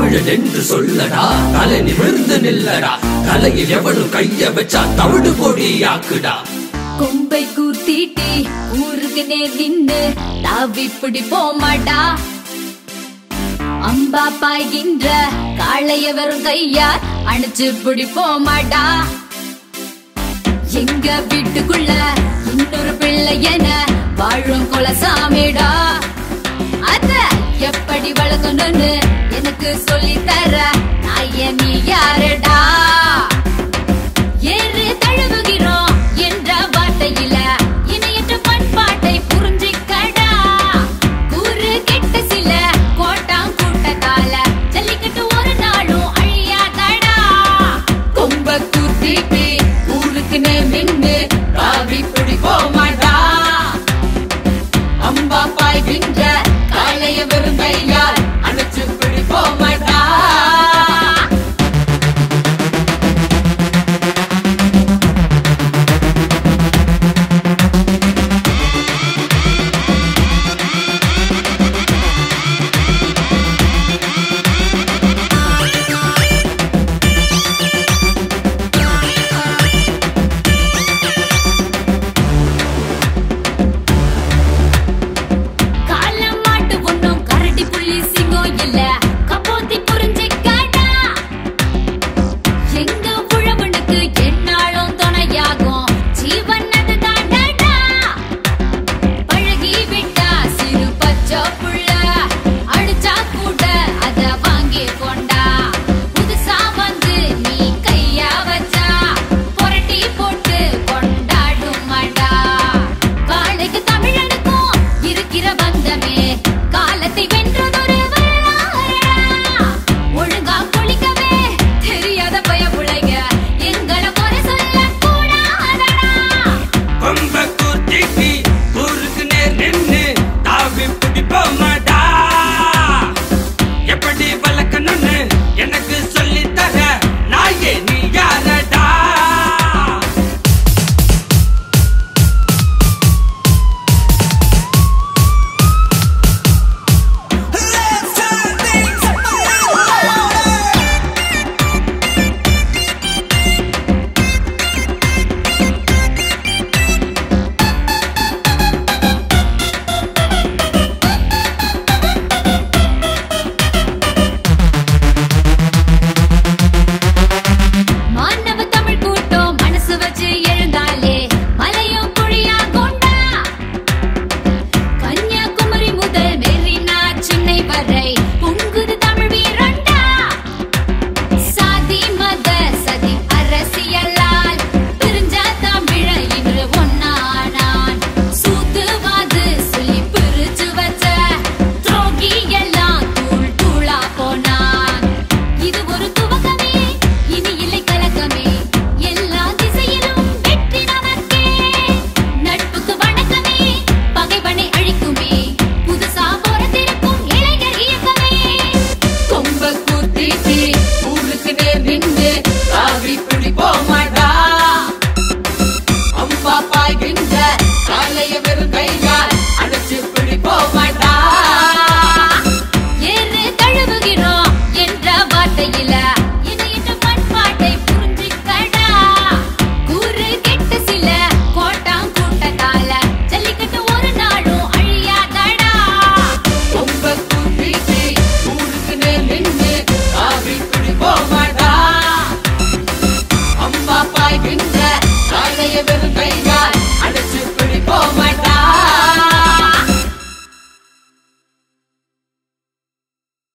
தமிழன் என்று சொல்லடா தலை நிமிர்ந்து நில்லடா தலையில் எவனும் கைய வச்சா தவிடு பொடியாக்குடா கொம்பை கூத்திட்டி ஊருக்கு நேர் நின்னு தாவி பிடி போமாடா அம்பா பாய்கின்ற காளைய வெறும் கையார் அணைச்சு பிடி போமாடா எங்க வீட்டுக்குள்ள இன்னொரு பிள்ளை என வாழும் குலசாமிடா அத எப்படி வளர்க்கணும்னு எனக்கு சொல்லி தர நாய நீ யாருடா